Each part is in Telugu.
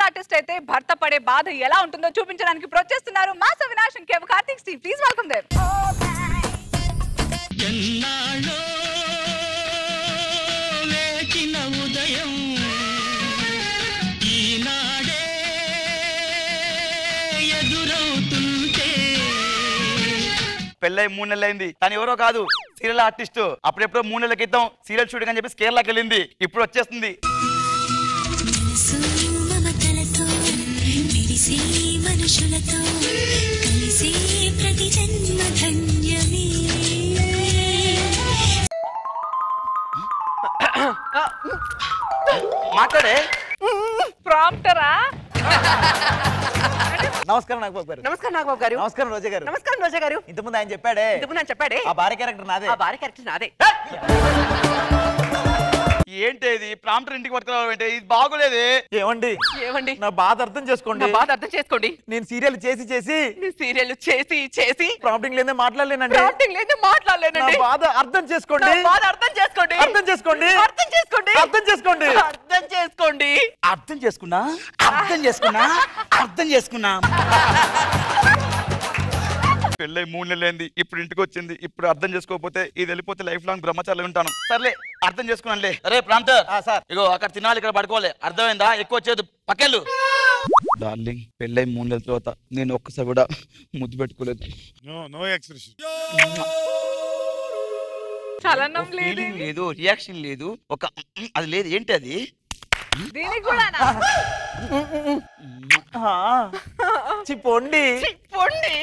సీరియల్ ఆర్టిస్ట్ అయితే భర్త పడే బాధ ఎలా ఉంటుందో చూపించడానికి ఇప్పుడు వచ్చేస్తున్నారు మాస వినాష్ కేవ్ కార్తిక్ స్టీవ్ ప్లీజ్ వెల్కమ్ దేవ్ ఎన్నాళ్ళో వేచిన ఉదయం ఈనాడే ఎదురవుతుంటే పెళ్ళై మూడు నెలలు అయింది తను ఎవరో కాదు సీరియల్ ఆర్టిస్ట్ అప్పుడెప్పుడో మూడు నెలల క్రితం సీరియల్ షూటింగ్ అని చెప్పి కేరళకి వెళ్ళింది ఇప్పుడు వచ్చేస్తుంది మనసు మమతలతో మెరిసే మనుషులతో కలిసే ప్రతి జన్మ ధన్యమే మాట్లాడే ప్రాంప్టరా నమస్కారం నాగబాబు గారు నమస్కారం నాగబాబు గారు నమస్కారం రోజా గారు నమస్కారం రోజా గారు ఇంతకుముందు ఆయన చెప్పాడే ఇంతకు నేను చెప్పాడే ఆ భార్య క్యారెక్టర్ నాదే ఆ భార్య క్యారెక్టర్ నాదే ఏంటి ఇది ప్రాంప్టర్ ఇంటికి పట్టుకురావడం ఏంటి ఇది బాగోలేదు ఏమండి ఏమండి నా బాధ అర్థం చేసుకోండి నా బాధ అర్థం చేసుకోండి నేను సీరియల్ చేసి చేసి నేను సీరియల్ చేసి చేసి ప్రాంప్టింగ్ లేదే మాట్లాడలేనండి ప్రాంప్టింగ్ లేదు నా మాట్లాడలేనండి బాధ అర్థం చేసుకోండి నా బాధ అర్థం చేసుకోండి అర్థం చేసుకోండి అర్థం చేసుకోండి అర్థం చేసుకోండి అర్థం చేసుకోండి అర్థం చేసుకున్నా అర్థం చేసుకున్నా అర్థం చేసుకున్నా పెళ్ళై మూడు నెలలు అయింది ఇప్పుడు ఇంటికి వచ్చింది ఇప్పుడు అర్థం చేసుకోకపోతే ఇది వెళ్ళిపోతే లైఫ్ లాంగ్ బ్రహ్మచారులు ఉంటాను సర్లే అర్థం చేసుకున్నానులే అరే ప్రాంతర్ ఆ, సార్. ఇగో అక్కడ తినాలి ఇక్కడ పడుకోవాలి అర్థమైందా ఎక్కువ వచ్చేది పక్కెళ్ళు డార్లింగ్ పెళ్ళై మూడు నెలల తర్వాత నేను ఒక్కసారి కూడా ముద్దు పెట్టుకోలేదు No, no expression. చలనం లేదు ఫీలింగ్ లేదు రియాక్షన్ లేదు ఒక అది లేదు ఏంటి అది దీనికి కూడా ఆ, చి పొండి పొండి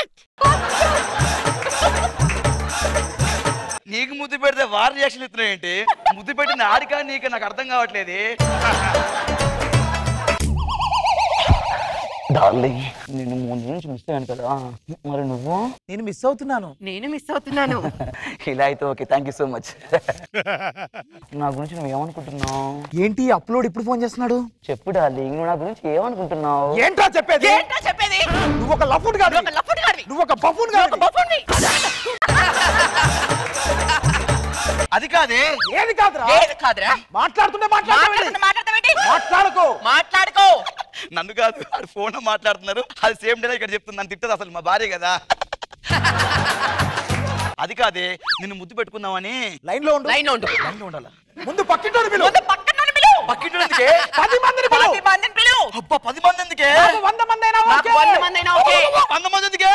నీకు ముద్దు పెడితే వారి రియాక్షన్ ఇస్తున్నావు ఏంటి ముద్దు పెట్టిన ఆడికా నీకు నాకు అర్థం కావట్లేదు డార్లింగ్ నేను మూడు నుంచి మిస్ అయ్యాను కదా మరి నువ్వు నేను మిస్ అవుతున్నాను నేను మిస్ అవుతున్నాను ఇలా అయితే okay thank you so much నా గురించి నువ్వు ఏమనుకుంటున్నావు ఏంటి అప్లోడ్ ఇప్పుడు ఫోన్ చేస్తున్నాడు చెప్పు డార్లింగ్ నువ్వు నా గురించి ఏమనుకుంటున్నావు ఏంట్రా చెప్పేది ఏంటో చెప్పేది నువ్వు ఒక లఫుడ్ కాదు ఒక లఫుట్ గాడివి నువ్వు ఒక బఫూన్ నువ్వు ఒక కాదు బఫున్వి. అది కాదే ఏది కాదురా ఏది కాదురా మాట్లాడుతుంటే మాట్లాడుతుంది మాట్లాడుతున్నా మాట్లాడతావేంటి మాట్లాడుకో మాట్లాడుకో నన్ను కాదు వాడు ఫోన్ మాట్లాడుతున్నారు అది సేమ్ డే ఇక్కడ చెప్తుంది నన్ను తిట్టదు అసలు మా భార్య కదా అది కాదే నిన్ను ముద్దు పెట్టుకుందామని లైన్ లో ఉండు లైన్ ఉండు లైన్లో ఉండాలా ముందు పక్కింటోని పిలువు ముందు పక్కన పిలువు పక్కింటి ఎందుకే పది మందిని పిలువు పది మందిని పిలువు అబ్బా పది మంది ఎందుకే నాకు వంద మంది అయినా నాకు ఓకే. వంద మంది అయినా ఓకే వంద మంది ఎందుకే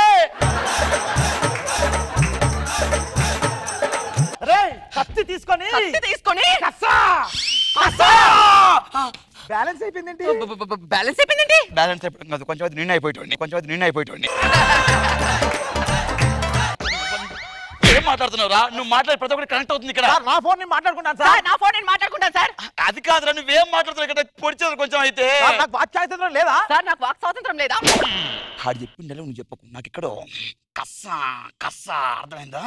రేయ్, కత్తి తీసుకొని కత్తి తీసుకొని కస్సా బ్యాలెన్స్ అయిపోయిందేంటి బ- బ- బ- బ్యాలెన్స్ అయిపోయిందండి బ్యాలెన్స్ అయిపోయింది కాదు కొంచెం అది నిన్న అయిపోయేటోడిని కొంచెం అది నిన్న అయిపోయేటోడిని ఏం మాట్లాడుతున్నావురా నువ్వు మాట్లాడే ప్రతి ఒక్కటి కనెక్ట్ అవుతుంది ఇక్కడ సార్ నా ఫోన్ నేను మాట్లాడుకున్నాను సార్ సార్ నా ఫోన్ నేను మాట్లాడుకుంటాను సార్ అది కాదురా నువ్వేం మాట్లాడుతున్నావు ఇక్కడ పొడిచేది కొంచెం అయితే సార్, నాకు వాచ్ ఛాయిస్ లేదా సార్ నాకు వాక్ స్వాతంత్రం లేదా ఆడు చెప్పిండే నువ్వు చెప్పకు నాకు ఇక్కడ కస్సా కస్సా అర్థమైందా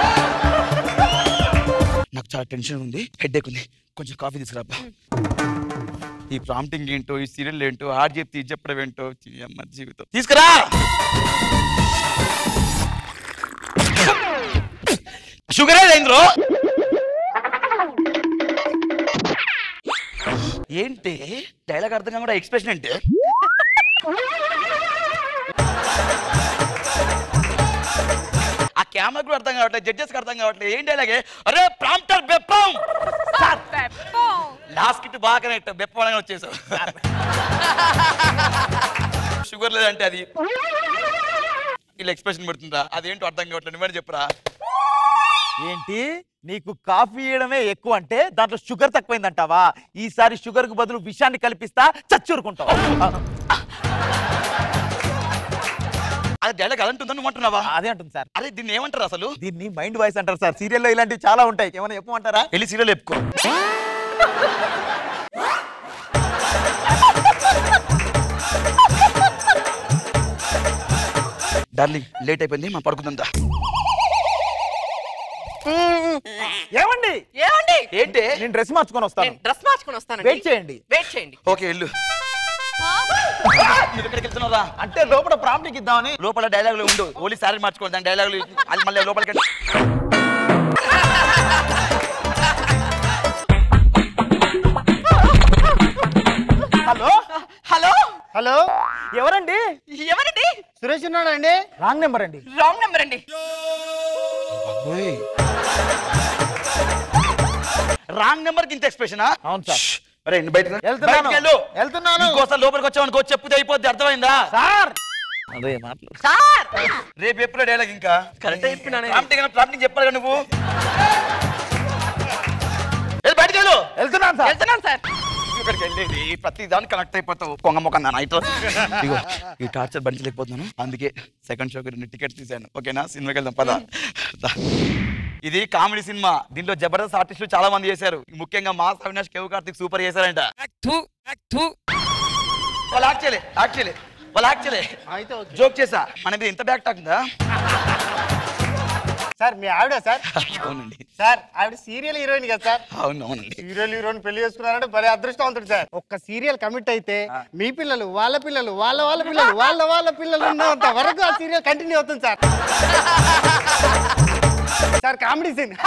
నాకు చాలా టెన్షన్ ఉంది హెడ్ ఉంది కొంచెం కాఫీ తీసుకురాబ్బా ఈ ప్రాంప్టింగ్ ఏంటో ఈ సీరియల్ ఏంటో ఆడు చెప్తే ఇది చెప్పడం ఏంటో ఛీ, అమ్మ జీవితం తీసుకురా షుగర్ అయింద్రో ఏంటి డైలాగ్ అర్థం కాకుండా ఎక్స్ప్రెషన్ ఏంటి ఆ కెమెరా కూడా అర్థం కావట్లేదు జడ్జెస్ అర్థం కావట్లేదు ఏం డైలాగే అరే ప్రాంప్టర్ బెప్పం లాస్ట్ కిట్ బాగా కనెక్ట్ బెప్పం వచ్చేసావు షుగర్ లేదంటే అది ఇలా ఎక్స్ప్రెషన్ పెడుతుందా అదేంటో అర్థం కావట్లేదు నువ్వేనా చెప్పురా ఏంటి నీకు కాఫీ ఇవ్వడమే ఎక్కువ అంటే దాంట్లో షుగర్ తక్కువైందంటావా ఈసారి షుగర్ కు బదులు విషాన్ని కల్పిస్తా చచ్చూరుకుంటావు అది డైలాగ్ అలాంటి నువ్వు అంటున్నావా అదే అంటుంది సార్ అరే దీన్ని ఏమంటారు అసలు దీన్ని మైండ్ వాయిస్ అంటారు సార్ సీరియల్లో ఇలాంటివి చాలా ఉంటాయి ఏమైనా చెప్పమంటారా వెళ్ళి సీరియల్ చెప్పుకో డార్లింగ్ లేట్ అయిపోయింది మా పడుకుందా ఏమండి ఏమండి ఏంటి నేను డ్రెస్ మార్చుకొని వస్తాను నేను డ్రెస్ మార్చుకొని వస్తాను వెయిట్ చేయండి వెయిట్ చేయండి ఓకే వెళ్ళు నువ్వు ఎక్కడికి వెళ్తున్నావురా అంటే లోపల ప్రాంప్టింగ్ ఇద్దామని లోపల డైలాగులు ఉండు ఓన్లీ సారీ మార్చుకోండి దాని డైలాగులు అది మళ్ళీ లోపలికి హలో హలో హలో ఎవరండి ఎవరండి సురేష్ ఉన్నాడండి రాంగ్ నెంబర్ అండి రాంగ్ నెంబర్ అండి రాంగ్ నెంబర్ కి ఇంత ఎక్స్ప్రెషన్ అవును సార్. అరే నువ్వు బయటకు రా. వెళ్తున్నాను. బయటికి వెళ్ళు. వెళ్తున్నాను. ఇంకోసారి లోపలికి వచ్చావు అనుకో చెప్పుతే అయిపోద్ది అర్థమైందా సార్ అదే మాటలు సార్ రేపు ఎప్పుడు డైలాగ్ ఇంకా కరెక్ట్ చెప్పినానే. ప్రాంప్టింగ్ ప్రాంప్టింగ్ చెప్పాలి కదా నువ్వు వెళ్ళి బయటికి వెళ్ళు వెళ్తున్నాను సార్ వెళ్తున్నాను సార్ ఇక్కడికి వెళ్ళేది ప్రతి దానికి కనెక్ట్ అయిపోతావు కొంగ మొక్క నా నైట్ ఇగో ఈ టార్చర్ భరించలేకపోతున్నాను అందుకే సెకండ్ షోకి రెండు టికెట్స్ తీసాను ఓకేనా సినిమాకి వెళ్దాం పద దా. ఇది కామెడీ సినిమా దీంట్లో జబర్దస్త్ ఆర్టిస్టులు చాలా మంది చేశారు ముఖ్యంగా మాస్ అవినాష్ కేవ్ కార్తిక్ సూపర్ చేశారంట వాళ్ళు యాక్ట్ చేయలే యాక్ట్ చేయలే వాళ్ళు యాక్ట్ చేయలే అయితే ఓకే. జోక్ చేసా మన మీద ఇంత బ్యాక్ టాక్ ఉందా సార్ మీ ఆవిడ సార్ అవునండి సార్ ఆవిడ సీరియల్ హీరోయిన్ కదా సార్ అవును అవునండి సీరియల్ హీరోయిన్ పెళ్లి చేసుకున్నారంటే భలే అదృష్టవంతుడు సార్ ఒక్క సీరియల్ కమిట్ అయితే మీ పిల్లలు వాళ్ళ పిల్లలు వాళ్ళ వాళ్ళ పిల్లలు వాళ్ళ వాళ్ళ పిల్లలు ఉన్నంత వరకు ఆ సీరియల్ కంటిన్యూ అవుతుంది సార్ సార్ కామెడీ సీన్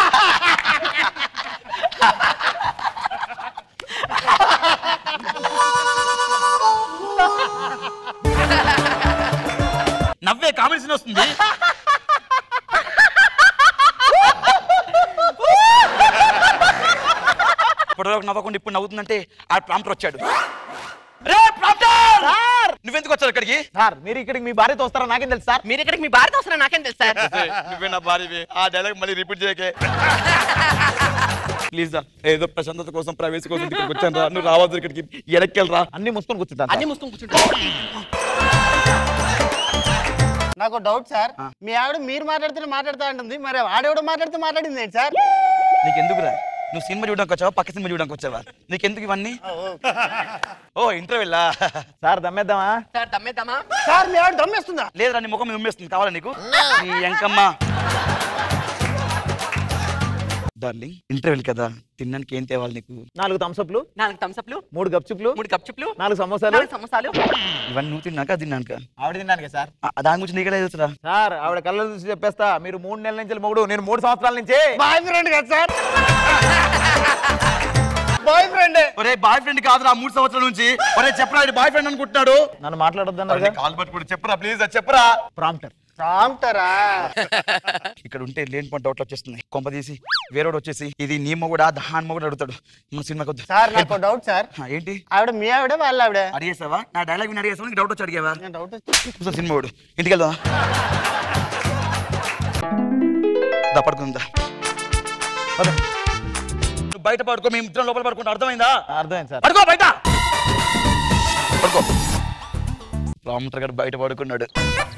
నవ్వే కామెడీ సీన్ వస్తుంది ఇప్పటివరకు నవ్వకుండా ఇప్పుడు నవ్వుతుందంటే ఆ ప్రాంప్టర్ వచ్చాడు రే ప్రాంప్టర్ సార్ నువ్వెందుకు వచ్చావు ఇక్కడికి సార్ మీరు ఇక్కడికి మీ భార్యతో వస్తారా నాకేం తెలుసు సార్ మీరు ఇక్కడికి మీ భారత వస్తున్నా నాకేం తెలుసు సార్ నువ్వే నా భార్యవి ఆ డైలాగ్ మళ్ళీ రిపీట్ చేయకే ప్లీజ్ రా ఏదో ప్రశాంతత కోసం ప్రవేశ కోసం ఇక్కడికి వచ్చాను రా నువ్వు రావద్దు ఇక్కడికి వెనక్కి వెళ్ళరా అన్ని మూసుకొని కూర్చుంటాను అన్ని సార్. ముసుకొని కూర్చుంటారు నాకు డౌట్ సార్ మీ ఆవిడ మీరు మాట్లాడితే మాట్లాడుతూ ఉంటుంది మరి ఆడెవడో మాట్లాడితే మాట్లాడింది ఏంటి సార్ నీకు ఎందుకురా నువ్వు సినిమా చూడడానికి వచ్చావా పక్క సినిమా చూడడానికి వచ్చావా నీకెందుకు ఇవన్నీ ఓ ఇంటర్వెల్లా సార్ దమ్మేద్దామా సార్ దమ్మేద్దామా సార్ మీ ఆవిడ దమ్మేస్తుందా లేదురా నీ ముఖం మీద ఉమ్మేస్తుంది కావాలా నీకు నీ ఎంకమ్మ డార్లింగ్ ఇంటర్వెల్ కదా తినడానికి ఏం తేవాలి నీకు నాలుగు థమ్స్అప్లు నాలుగు థమ్స్అప్లు మూడు గప్చుప్లు మూడు కప్చుప్లు నాలుగు సమోసాలు నాలుగు సమోసాలు ఇవన్నీ నువ్వు తిన్నాక తిన్నాక ఆవిడ తిన్నాను సార్ దాని గురించి నీకే తెలుసురా సార్ ఆవిడ కళ్ళ చూసి చెప్పేస్తా మీరు మూడు నెలల నుంచి మొగుడు నేను మూడు సంవత్సరాల నుంచి బాయ్ ఫ్రెండ్ కదా సార్ బాయ్ ఫ్రెండ్ ఒరే బాయ్ ఫ్రెండ్ కాదురా మూడు సంవత్సరాల నుంచి ఒరే చెప్పరా బాయ్ ఫ్రెండ్ అనుకుంటున్నాడు నన్ను మాట్లాడొద్దన్నారు కాల్ పట్టుకుని చెప్పరా ప్లీజ్ చెప్పరా ప్రాంప్టర్ రామ్టరా ఇక్కడ ఉంటే లేని పంట డౌట్లు వచ్చేస్తున్నాయి కొంప తీసి వేరేవాడు వచ్చేసి ఇది నీ మొగుడా దహాన్ మొగుడు అడుగుతాడు మన సినిమాకి వద్దు సార్ నాకు డౌట్ సార్ ఆ, ఏంటి ఆవిడ మీ ఆవిడ వాళ్ళ ఆవిడ అడిగేసావా నా డైలాగ్ విని అడిగేసావా నీకు డౌట్ వచ్చి అడిగేవా నేను డౌట్ చూసా సినిమా వాడు ఇంటికి వెళ్దాం దా పడుకుందా పద. నువ్వు బయట పడుకో మేము ఇద్దరం లోపల పడుకుంటా అర్థమైందా అర్థమైంది సార్ పడుకో బయట పడుకో రామటర్ గారు బయట పడుకున్నాడు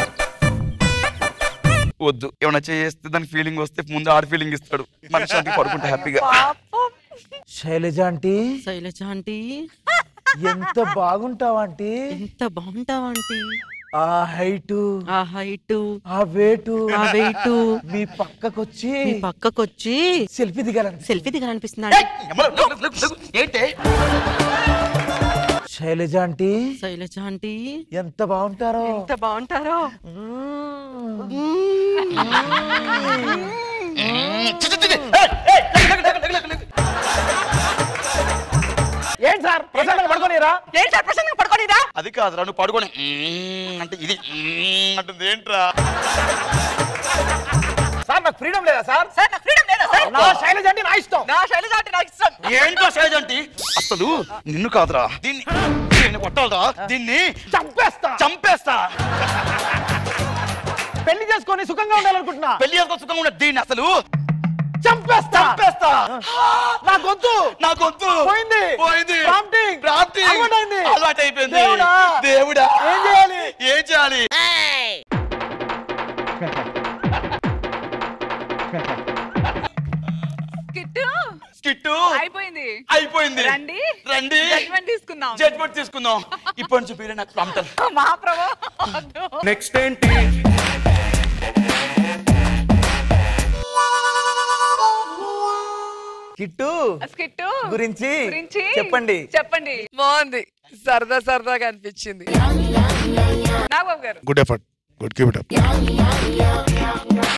వద్దు ఏమైనా చేస్తే దానికి ఫీలింగ్ వస్తే ముందు ఆడ ఫీలింగ్ ఇస్తాడు మనిషి అంతే పడుకుంటే హ్యాపీగా శైలజ ఆంటీ శైలజ ఆంటీ ఎంత బాగుంటావంటీ ఎంత బాగుంటావంటీ ఆ హైట్ ఆ హైట్ ఆ వేటు ఆ వెయిట్ మీ పక్కకొచ్చి మీ పక్కకొచ్చి సెల్ఫీ దిగాలని సెల్ఫీ దిగాలనిపిస్తుందా ఏయ్, ఎమ్మలు, లెగు, లెగు, లెగు. ఏంటి శైలజ ఆంటీ శైలజ ఆంటీ ఎంత బాగుంటారో ఎంత బాగుంటారో చి, చి, చి, చి. ఏయ్, ఏయ్, లెగు, లెగు, లెగు, లెగు, లెగు. ఏంటి సార్ ప్రశాంతంగా పడుకోనిరా ఏంటి సార్ ప్రశాంతంగా పడుకోనిరా అది కాదురా నువ్వు పడుకొని మ్మ్ అంటే ఇది మ్మ్ అంటుంది ఏంట్రా సార్ నాకు ఫ్రీడమ్ లేదా సార్ సార్ నాకు ఫ్రీడమ్ లేదా సార్ నా శైలజ అంటే నా ఇష్టం నా శైలజ ఆంటీ నాకు ఇష్టం ఏంటో సైజ్ అంటే అసలు నిన్ను కాదురా దీన్ని దీన్ని కొట్టాలరా దీన్ని చంపేస్తా చంపేస్తా పెళ్లి చేసుకొని సుఖంగా ఉండాలనుకుంటున్నా పెళ్లి చేసుకొని సుఖంగా ఉన్న దీన్ని అసలు చంపేస్తా చంపేస్తా నా గొంతు నా గొంతు పోయింది. పోయింది Prompting. Prompting. అలవాటైంది. అలవాటు అయిపోయింది దేవుడా. దేవుడా ఏం చేయాలి? ఏం చేయాలి కిట్టు స్కిట్టు అయిపోయింది అయిపోయింది రండి. రండి జడ్జ్మెంట్ తీసుకుందాం జడ్జ్మెంట్ తీసుకుందాం ఇప్పటి నుంచి పేరే నాకు ప్రాంతం మహాప్రభు వద్దు. నెక్స్ట్ ఏంటి కిట్టు స్కిట్టు గురించి గురించి చెప్పండి చెప్పండి బాగుంది సరదా సరదాగా అనిపించింది నాగబాబు గారు good effort good keep it up